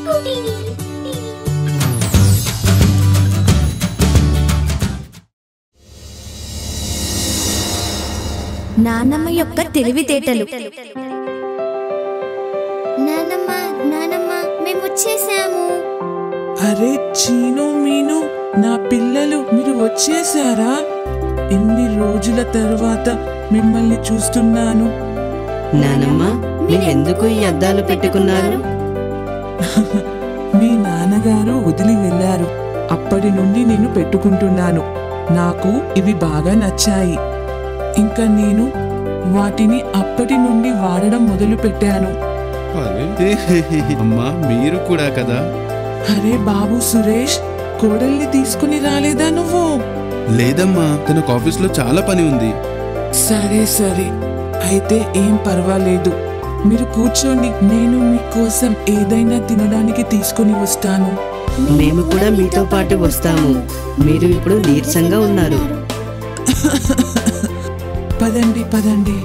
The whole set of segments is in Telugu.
స్కూటీని నానమ్మ యొక్క తెలివితేటలు నానమ్మ నానమ్మ మేము వచ్చేసాము అరే చీను మీను నా పిల్లలు మీరు వచ్చేసారా ఎన్ని రోజుల తర్వాత మిమ్మల్ని చూస్తున్నాను నానమ్మ మీరెందుకు ఈ అద్దాలు పెట్టుకున్నారు మీ నాన్నగారు వదిలి వెళ్ళారు అప్పటి నుండి నేను పెట్టుకుంటున్నాను నాకు ఇవి బాగా నచ్చాయి ఇంకా నేను వాటిని అప్పటి నుండి వాడడం మొదలు పెట్టాను అరే అమ్మా మీరు కూడా కదా అరే బాబు సురేష్ కోడల్ని తీసుకుని రాలేదా నువ్వు లేదమ్మా తనకు ఆఫీస్లో చాలా పని ఉంది సరే సరే అయితే ఏం పర్వాలేదు మీరు కూర్చోండి నేను మీకోసం ఏదైనా తినడానికి తీసుకుని వస్తాను మేము కూడా మీతో పాటు వస్తాము మీరు ఇప్పుడు నీరసంగా ఉన్నారు పదండి పదండి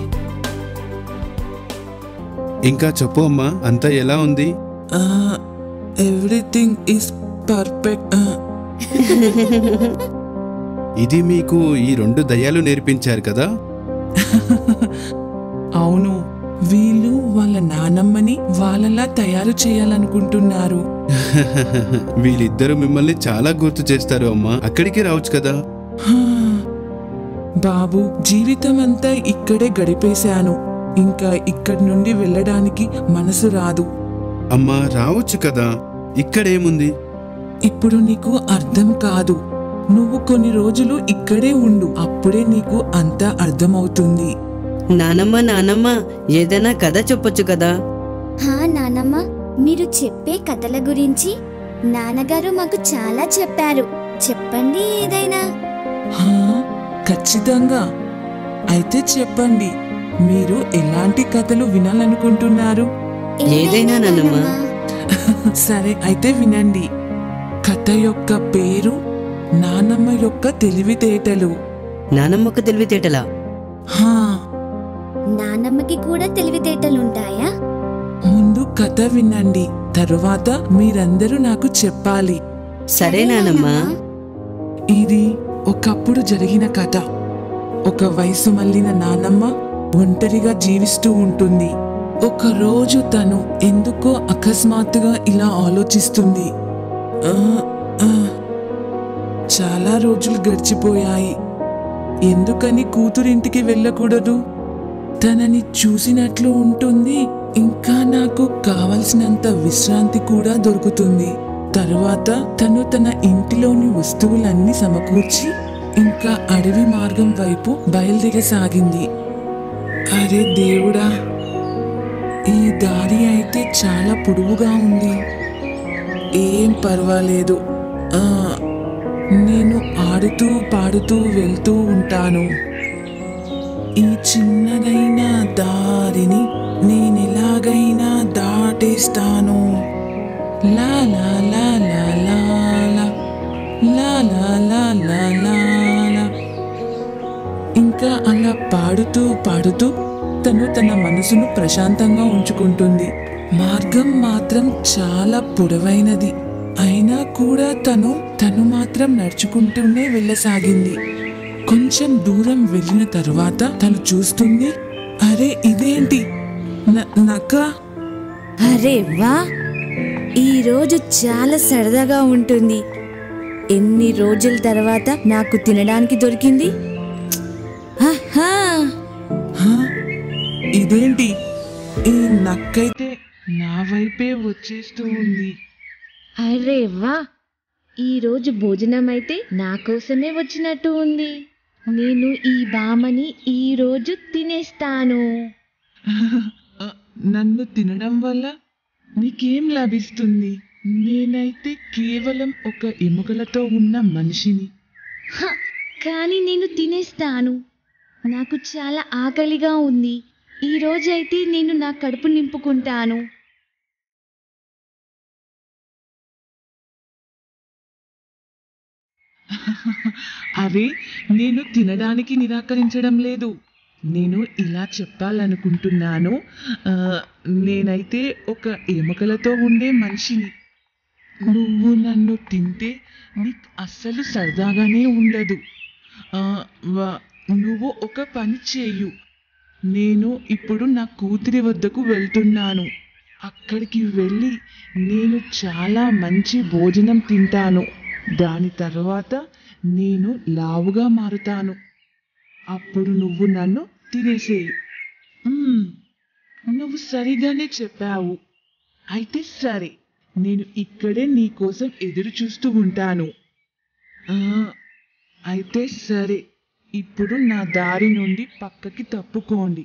ఇంకా చెప్పు అమ్మా అంతా ఎలా ఉంది ఎవ్రీథింగ్ ఈస్ పర్ఫెక్ట్ ఇది మీకు ఈ రెండు దయ్యాలు నేర్పించారు కదా అవును వీళ్ళు వాళ్ళ నానమ్మని వాళ్ళలా తయారు చేయాలనుకుంటున్నారు వీళ్ళిద్దరూ మిమ్మల్ని చాలా గుర్తు చేస్తారు అమ్మా అక్కడికి రావచ్చు కదా హా. బాబు జీవితం అంతా ఇక్కడే గడిపేశాను ఇంకా ఇక్కడి నుండి వెళ్ళడానికి మనసు రాదు అమ్మా రావచ్చు కదా ఇక్కడేముంది ఇప్పుడు నీకు అర్థం కాదు నువ్వు కొన్ని రోజులు ఇక్కడే ఉండు అప్పుడే నీకు అంతా అర్థమవుతుంది నానమ్మ నానమ్మ ఏదైనా కథ చెప్పొచ్చు కదా హా నానమ్మ మీరు చెప్పే కథల గురించి నాన్నగారు మాకు చాలా చెప్పారు చెప్పండి ఏదైనా హా, ఖచ్చితంగా అయితే చెప్పండి మీరు ఎలాంటి కథలు వినాలనుకుంటున్నారు ఏదైనా నానమ్మ. సరే అయితే వినండి కథ యొక్క పేరు నానమ్మ యొక్క తెలివితేటలు నానమ్మకు తెలివితేటలా హా నానమ్మకి కూడా తెలివితేటలుంటాయా ముందు కథ వినండి తరువాత మీరందరూ నాకు చెప్పాలి సరే నానమ్మ ఇది ఒకప్పుడు జరిగిన కథ ఒక వయసు మళ్ళిన నానమ్మ ఒంటరిగా జీవిస్తూ ఉంటుంది ఒక రోజు తను ఎందుకో అకస్మాత్తుగా ఇలా ఆలోచిస్తుంది ఆ, ఆ. చాలా రోజులు గడిచిపోయాయి ఎందుకని కూతురింటికి వెళ్ళకూడదు తనని చూసినట్లు ఉంటుంది ఇంకా నాకు కావలసినంత విశ్రాంతి కూడా దొరుకుతుంది తరువాత తను తన ఇంటిలోని వస్తువులన్నీ సమకూర్చి ఇంకా అడవి మార్గం వైపు బయలుదేరసాగింది అరే దేవుడా ఈ దారి అయితే చాలా పొడవుగా ఉంది ఏం పర్వాలేదు ఆ, నేను ఆడుతూ పాడుతూ వెళ్తూ ఉంటాను ఈ చిన్నదైన దారిని నేనెలాగైనా దాటేస్తాను లా లా లా లా లా లా. లా లా లా లా లా లా. ఇంకా అలా పాడుతూ పాడుతూ తను తన మనసును ప్రశాంతంగా ఉంచుకుంటుంది మార్గం మాత్రం చాలా పొడవైనది అయినా కూడా తను తను మాత్రం నడుచుకుంటూనే వెళ్ళసాగింది కొంచెం దూరం వెళ్ళిన తరువాత తను చూస్తుంది అరే ఇదేంటి న- నక్క అరే వా ఈ రోజు చాలా సరదాగా ఉంటుంది ఎన్ని రోజుల తర్వాత నాకు తినడానికి దొరికింది ఆహా! హా? ఇదేంటి ఈ నక్కైతే నా వైపే వచ్చేస్తూ ఉంది అరే వా ఈ రోజు భోజనం అయితే నా కోసమే వచ్చినట్టు ఉంది నేను ఈ బామని ఈ రోజు తినేస్తాను ఆ, నన్ను తినడం వల్ల నీకేం లభిస్తుంది నేనైతే కేవలం ఒక ఎముకలతో ఉన్న మనిషిని హ, కానీ నేను తినేస్తాను నాకు చాలా ఆకలిగా ఉంది ఈ రోజైతే నేను నా కడుపు నింపుకుంటాను అరే నేను తినడానికి నిరాకరించడం లేదు నేను ఇలా చెప్పాలనుకుంటున్నాను ఆ, నేనైతే ఒక ఎముకలతో ఉండే మనిషిని నువ్వు నన్ను తింటే నీకు అస్సలు సరదాగానే ఉండదు ఆ, వా- నువ్వు ఒక పని చేయు నేను ఇప్పుడు నా కూతురి వద్దకు వెళ్తున్నాను అక్కడికి వెళ్ళి నేను చాలా మంచి భోజనం తింటాను దాని తర్వాత నేను లావుగా మారుతాను అప్పుడు నువ్వు నన్ను తినేసేయి మ్మ్, నువ్వు సరిగానే చెప్పావు అయితే సరే నేను ఇక్కడే నీకోసం ఎదురు చూస్తూ ఉంటాను ఆ, అయితే సరే ఇప్పుడు నా దారి నుండి పక్కకి తప్పుకోండి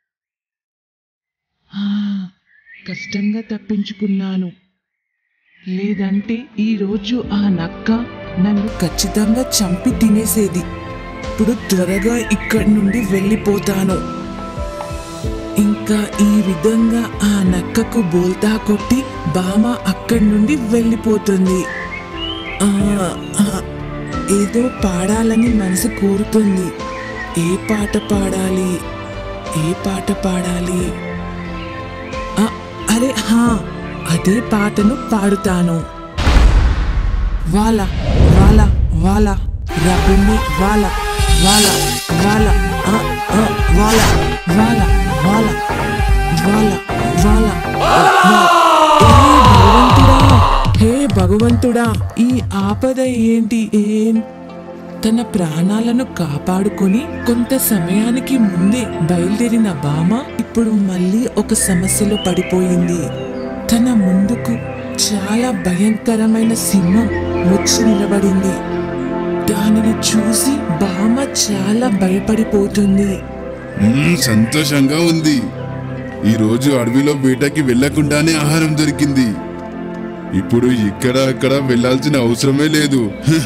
ఆ, కష్టంగా తప్పించుకున్నాను లేదంటే ఈరోజు ఆ నక్క నన్ను ఖచ్చితంగా చంపి తినేసేది ఇప్పుడు త్వరగా ఇక్కడి నుండి వెళ్ళిపోతాను ఇంకా ఈ విధంగా ఆ నక్కకు బోల్తా కొట్టి బామ అక్కడి నుండి వెళ్ళిపోతుంది ఆ, ఆ, ఏదో పాడాలని మనసు కోరుతుంది ఏ పాట పాడాలి ఏ పాట పాడాలి ఆ, అరే హా అదే పాటను పాడుతాను వాల వాల వాల రబ్బిని వాల వాల వాల ఆ, ఆ, వాల వాల వాల వాల వాల ఆ, వా. ఏ భగవంతుడా హే భగవంతుడా ఈ ఆపద ఏంటి ఏం తన ప్రాణాలను కాపాడుకొని కొంత సమయానికి ముందే బయలుదేరిన బామ ఇప్పుడు మళ్ళీ ఒక సమస్యలో పడిపోయింది తన ముందుకు చాలా భయంకరమైన సింహం వచ్చి నిలబడింది దానిని చూసి బామ చాలా భయపడిపోతుంది మ్మ్, సంతోషంగా ఉంది ఈరోజు అడవిలో వేటకి వెళ్ళకుండానే ఆహారం దొరికింది ఇప్పుడు ఇక్కడ అక్కడ వెళ్ళాల్సిన అవసరమే లేదు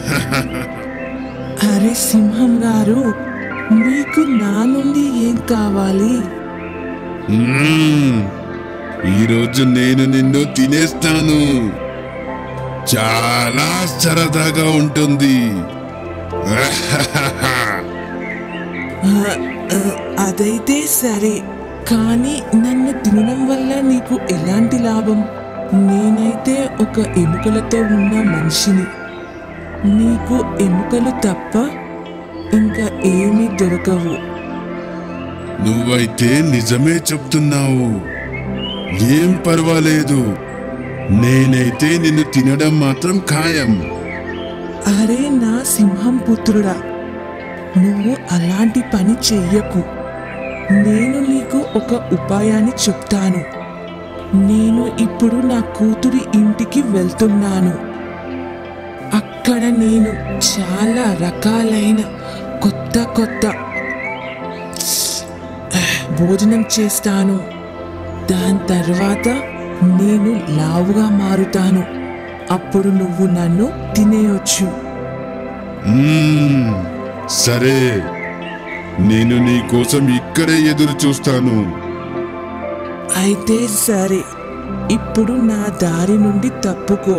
అరే సింహం గారు మీకు నా నుండి ఏం కావాలి మ్మ్, ఈరోజు నేను నిన్ను తినేస్తాను చాలా సరదాగా ఉంటుంది ఆ, ఆ, అదైతే సరే కానీ నన్ను తినడం వల్ల నీకు ఎలాంటి లాభం నేనైతే ఒక ఎముకలతో ఉన్న మనిషిని నీకు ఎముకలు తప్ప ఇంకా ఏమీ దొరకవు నువ్వైతే నిజమే చెప్తున్నావు ఏం పర్వాలేదు నేనైతే నిన్ను తినడం మాత్రం ఖాయం అరే నా సింహం పుత్రుడా నువ్వు అలాంటి పని చెయ్యకు నేను నీకు ఒక ఉపాయాన్ని చెప్తాను నేను ఇప్పుడు నా కూతురి ఇంటికి వెళ్తున్నాను అక్కడ నేను చాలా రకాలైన కొత్త కొత్త భోజనం చేస్తాను దాని తర్వాత నేను లావుగా మారుతాను అప్పుడు నువ్వు నన్ను తినేయొచ్చు మ్మ్, సరే నేను నీ కోసం ఇక్కడే ఎదురు చూస్తాను అయితే సరే ఇప్పుడు నా దారి నుండి తప్పుకో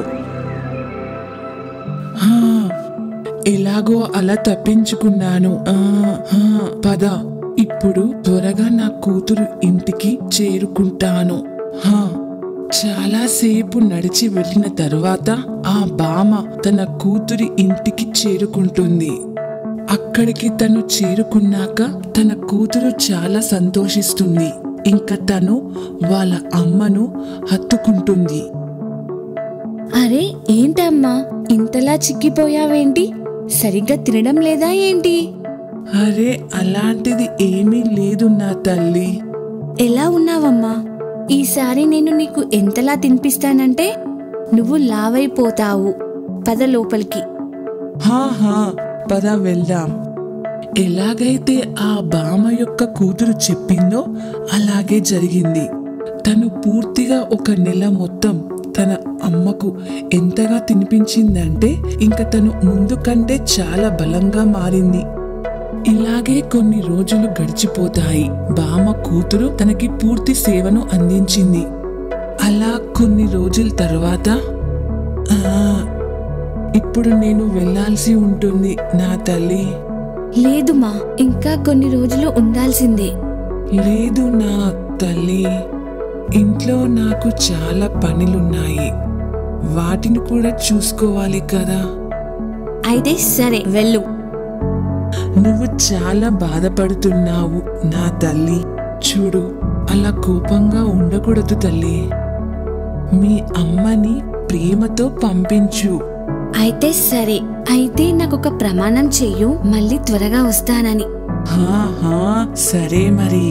హా, ఎలాగో అలా తప్పించుకున్నాను ఆ, హా, పద ఇప్పుడు త్వరగా నా కూతురు ఇంటికి చేరుకుంటాను హా, చాలాసేపు నడిచి వెళ్ళిన తరువాత ఆ బామ తన కూతురి ఇంటికి చేరుకుంటుంది అక్కడికి తను చేరుకున్నాక తన కూతురు చాలా సంతోషిస్తుంది ఇంకా తను వాళ్ళ అమ్మను హత్తుకుంటుంది అరే ఏంటమ్మా ఇంతలా చిక్కిపోయావేంటి సరిగ్గా తినడం లేదా ఏంటి అరే అలాంటిది ఏమీ లేదు నా తల్లి ఎలా ఉన్నావమ్మా ఈసారి నేను నీకు ఎంతలా తినిపిస్తానంటే నువ్వు లావైపోతావు పద లోపలికి హా హా పద వెళ్దాం ఎలాగైతే ఆ బామ యొక్క కూతురు చెప్పిందో అలాగే జరిగింది తను పూర్తిగా ఒక నెల మొత్తం తన అమ్మకు ఎంతగా తినిపించిందంటే ఇంకా తను ముందు కంటే చాలా బలంగా మారింది ఇలాగే కొన్ని రోజులు గడిచిపోతాయి బామ కూతురు తనకి పూర్తి సేవను అందించింది అలా కొన్ని రోజుల తర్వాత ఆ, ఇప్పుడు నేను వెళ్ళాల్సి ఉంటుంది నా తల్లి లేదు మా ఇంకా కొన్ని రోజులు ఉండాల్సిందే లేదు నా తల్లి ఇంట్లో నాకు చాలా పనులున్నాయి వాటిని కూడా చూసుకోవాలి కదా అయితే సరే వెళ్ళు నువ్వు చాలా బాధపడుతున్నావు నా తల్లి చూడు అలా కోపంగా ఉండకూడదు తల్లి మీ అమ్మని ప్రేమతో పంపించు అయితే సరే అయితే నాకు ఒక ప్రమాణం చెయ్యు మళ్ళీ త్వరగా వస్తానని హా హా సరే మరి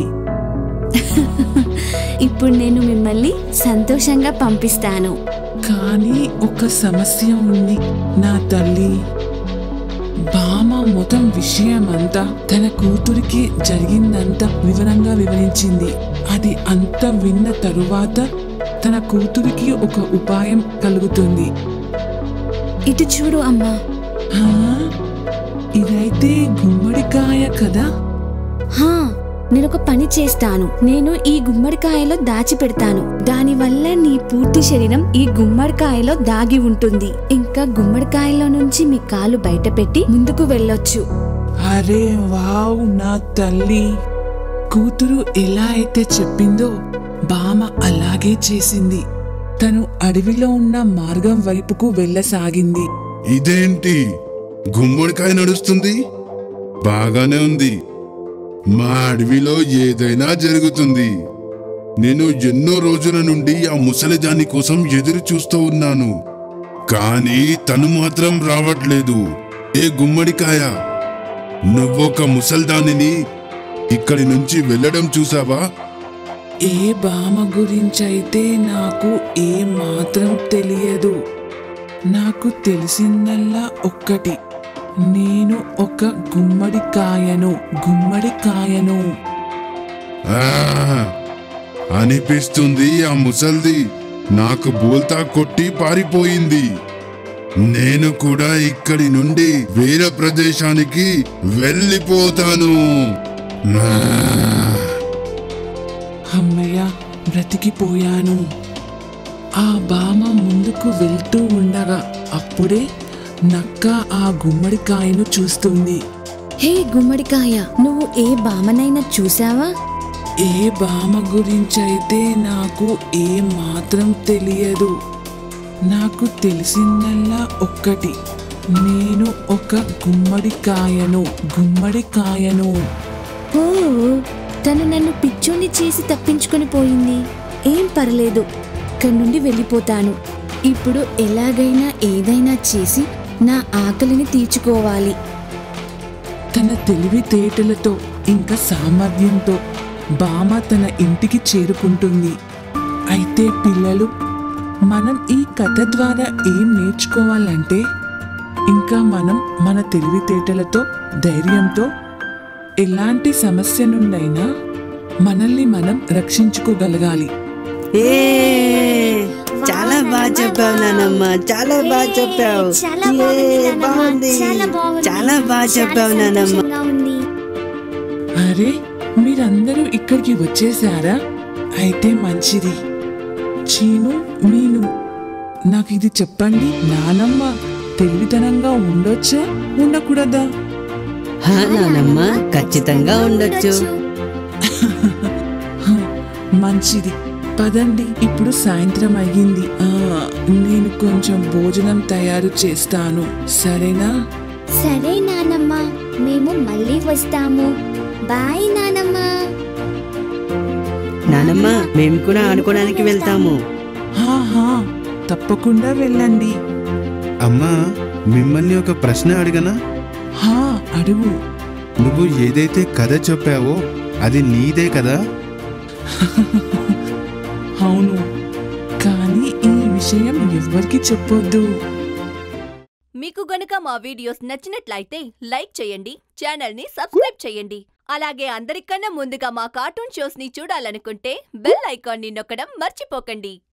ఇప్పుడు నేను మిమ్మల్ని సంతోషంగా పంపిస్తాను కానీ ఒక సమస్య ఉంది నా తల్లి బామ మొత్తం విషయమంతా తన కూతురికి జరిగిందంతా వివరంగా వివరించింది అది అంతా విన్న తరువాత తన కూతురికి ఒక ఉపాయం కలుగుతుంది ఇటు చూడు అమ్మా ఆ, ఇదైతే గుమ్మడికాయ కదా హా నేను ఒక పని చేస్తాను నేను ఈ గుమ్మడికాయలో దాచి పెడతాను దానివల్ల నీ పూర్తి శరీరం ఈ గుమ్మడికాయలో దాగి ఉంటుంది ఇంకా గుమ్మడికాయలో నుంచి మీ కాలు బయట పెట్టి ముందుకు వెళ్ళొచ్చు అరే వావ్ నా తల్లి కూతురు ఎలా అయితే చెప్పిందో బామ అలాగే చేసింది తను అడవిలో ఉన్న మార్గం వైపుకు వెళ్ళసాగింది ఇదేంటి గుమ్మడికాయ నడుస్తుంది బాగానే ఉంది మా అడవిలో ఏదైనా జరుగుతుంది నేను ఎన్నో రోజుల నుండి ఆ ముసలిదాని కోసం ఎదురు చూస్తూ ఉన్నాను కానీ తను మాత్రం రావట్లేదు ఏ గుమ్మడికాయ నువ్వొక ముసల్దానిని ఇక్కడి నుంచి వెళ్ళడం చూసావా ఏ బామ గురించైతే నాకు ఏ మాత్రం తెలియదు నాకు తెలిసిందల్లా ఒక్కటి నేను ఒక గుమ్మడికాయను గుమ్మడికాయను ఆ, అనిపిస్తుంది ఆ ముసల్ది నాకు బోల్తా కొట్టి పారిపోయింది నేను కూడా ఇక్కడి నుండి వేరే ప్రదేశానికి వెళ్ళిపోతాను ఆ. అమ్మయ్య బ్రతికిపోయాను ఆ బామ ముందుకు వెళ్తూ ఉండగా అప్పుడే నక్క ఆ గుమ్మడికాయను చూస్తుంది హే గుమ్మడికాయ నువ్వు ఏ బామనైనా చూసావా ఏ బామ గురించైతే నాకు ఏ మాత్రం తెలియదు నాకు తెలిసిందల్లా ఒక్కటి నేను ఒక గుమ్మడికాయను గుమ్మడికాయను ఓ తను నన్ను పిచ్చోని చేసి తప్పించుకొని పోయింది ఏం పర్లేదు ఇక్కడి నుండి వెళ్ళిపోతాను ఇప్పుడు ఎలాగైనా ఏదైనా చేసి నా ఆకలిని తీర్చుకోవాలి తన తెలివితేటలతో ఇంకా సామర్థ్యంతో బామ తన ఇంటికి చేరుకుంటుంది అయితే పిల్లలు మనం ఈ కథ ద్వారా ఏం నేర్చుకోవాలంటే ఇంకా మనం మన తెలివితేటలతో ధైర్యంతో ఎలాంటి సమస్య నుండైనా మనల్ని మనం రక్షించుకోగలగాలి ఏ చాలా బాగా చెప్పావు నానమ్మ చాలా బాగా చెప్పావు చాలా ఏ, బాగుంది నానమ్మ, బాగుంది చాలా బాగుంది. చాలా బాగా చెప్పావు చాలా నానమ్మ సంతోషంగా ఉంది అరే మీరందరూ ఇక్కడికి వచ్చేసారా అయితే మంచిది చీను మీను నాకు ఇది చెప్పండి నానమ్మ తెలివితనంగా ఉండొచ్చా ఉండకూడదా హా నానమ్మ ఖచ్చితంగా ఉండొచ్చు హ, మంచిది పదండి ఇప్పుడు సాయంత్రం అయ్యింది ఆ, నేను కొంచెం భోజనం తయారు చేస్తాను సరేనా సరే నానమ్మ మేము మళ్ళీ వస్తాము బాయ్ నానమ్మ నానమ్మ మేము కూడా ఆడుకోవడానికి వెళ్తాము హా హా తప్పకుండా వెళ్ళండి అమ్మా మిమ్మల్ని ఒక ప్రశ్న అడగనా హా అడుగు నువ్వు ఏదైతే కథ చెప్పావో అది నీదే కదా అవును కానీ ఈ విషయం ఎవ్వరికి చెప్పొద్దు మీకు గనుక మా వీడియోస్ నచ్చినట్లయితే లైక్ చేయండి ఛానల్ని సబ్స్క్రైబ్ చేయండి అలాగే అందరికన్నా ముందుగా మా కార్టూన్ షోస్ ని చూడాలనుకుంటే బెల్ ఐకాన్ని నొక్కడం మర్చిపోకండి